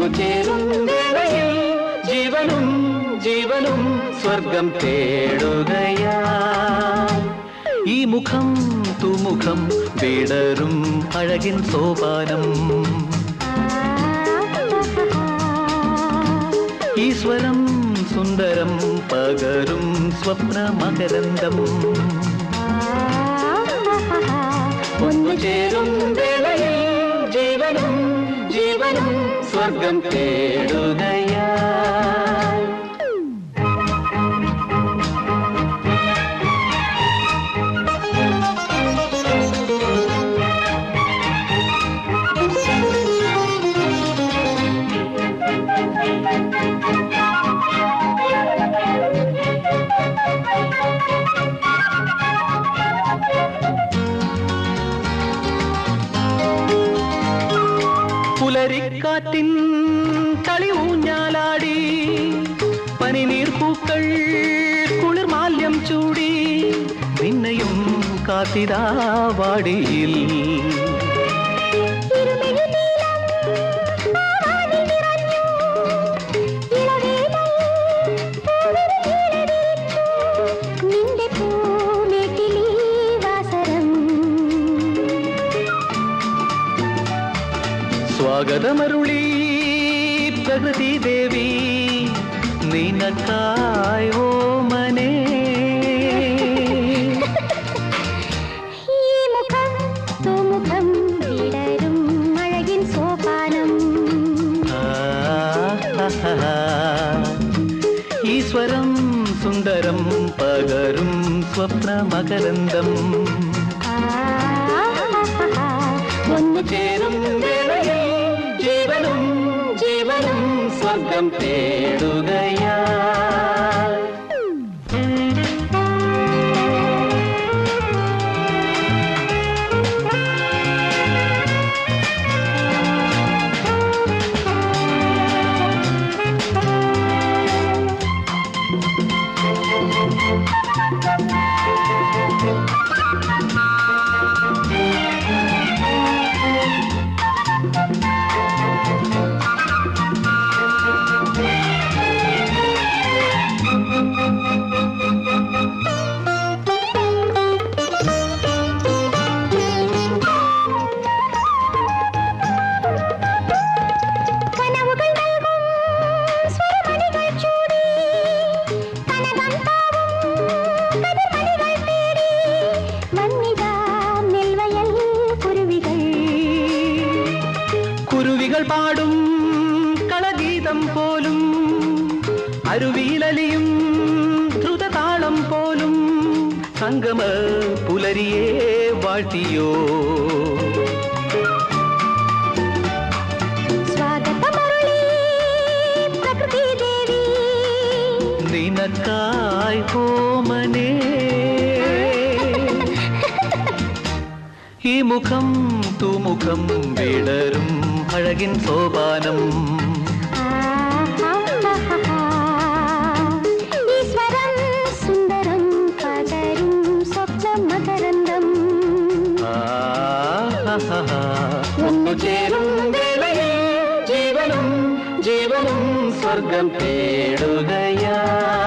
ഒന്നു ചേരും വേളയിൽ ജീവനും ജീവനും സ്വർഗം തേടുകയാ ഈ മുഖം തുമുഖം വിടരും അഴകിൻ സോപാനം ഈ സ്വരം സുന്ദരം പകരും സ്വപ്ന മകരന്തം ഒന്നു ചേരും വേളയിൽ ജീവനും ജീവനും സ്വർഗം തേടുകയാ പുലരിക്കാറ്റിൻ കളി ഊഞ്ഞാലാടി പനിനീർ പൂക്കൾ കുളിർമാല്യം ചൂടി നിന്നെയും കാത്തിരാ വാടിയിൽ നിന്റെ പൂമേട്ടിലീ വാസരം സ്വാഗതമരുളി പ്രകൃതി ദേവി നിനക്കായി ഓമനേ ഈ മുഖം തുമുഖം വിടരും അഴകിൻ സോപാനം ആഹാഹാ. ഈ സ്വരം സുന്ദരം പകരും സ്വപ്ന മകരന്തം ആഹാഹാഹാ. ഒന്ന് ചേരും വേളയിൽ ജീവനും ജീവനും സ്വർഗം തേടുകയാ കനവുകൾ നൽകും സ്വരമണികൾ ചൂടി കനകം താവും കതിർമണികൾ തേടി വന്നിതാ നെൽവയൽ കുരുവികൾ കുരുവികൾ പാടും കളഗീതം പോലും അരുവിയിലലിയും ദ്രുതതാളം പോലും സംഗമ പുലരിയെ വാഴ്ത്തിയോ സ്വാഗതമരുളി പ്രകൃതി ദേവി നിനക്കായി ഹോമനേ ഈ മുഖം തുമുഖം വിടരും അഴകിൻ സോപാനം ആഹാഹാഹാ. ഈ സ്വരം സുന്ദരം പകരും സ്വപ്ന മകരന്തം ആഹാഹാഹാ. ഒന്നു ചേരും വേളയിൽ ജീവനും ജീവനും സ്വർഗം തേടുകയാ